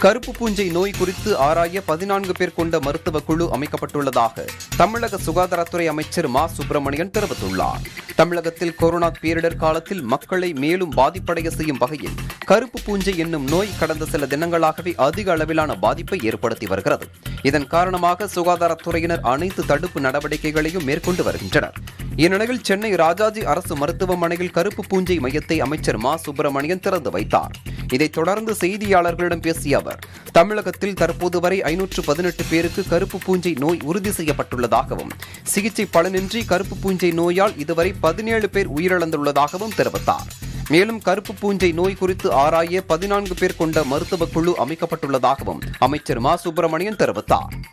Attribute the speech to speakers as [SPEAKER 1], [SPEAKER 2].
[SPEAKER 1] கருப்பு பூஞ்சை நோய் குறித்து ஆராய பதினான்கு பேர் கொண்ட மருத்துவ குழு அமைக்கப்பட்டுள்ளதாக தமிழக சுகாதாரத்துறை அமைச்சர் மா சுப்பிரமணியன் தெரிவித்துள்ளார் தமிழகத்தில் கொரோனா பேரிடர் காலத்தில் மக்களை மேலும் பாதிப்படைய செய்யும் வகையில் கருப்பு பூஞ்சை என்னும் நோய் கடந்த சில தினங்களாகவே அதிக அளவிலான பாதிப்பை ஏற்படுத்தி வருகிறது இதன் காரணமாக சுகாதாரத்துறையினர் அனைத்து தடுப்பு நடவடிக்கைகளையும் மேற்கொண்டு வருகின்றனர் இந்நிலையில் சென்னை ராஜாஜி அரசு மருத்துவமனையில் கருப்பு பூஞ்சை மையத்தை அமைச்சர் மா சுப்பிரமணியன் திறந்து வைத்தார் இதைத் தொடர்ந்து செய்தியாளர்களிடம் பேசிய அவர் தமிழகத்தில் தற்போது வரை ஐநூற்று பதினெட்டு பேருக்கு கருப்பு பூஞ்சை நோய் உறுதி செய்யப்பட்டுள்ளதாகவும் சிகிச்சை பலனின்றி கருப்பு பூஞ்சை நோயால் இதுவரை பதினேழு பேர் உயிரிழந்துள்ளதாகவும் தெரிவித்தார் மேலும் கருப்பு பூஞ்சை நோய் குறித்து ஆராய பதினான்கு பேர் கொண்ட மருத்துவ குழு அமைக்கப்பட்டுள்ளதாகவும் அமைச்சர் மா சுப்பிரமணியன் தெரிவித்தார்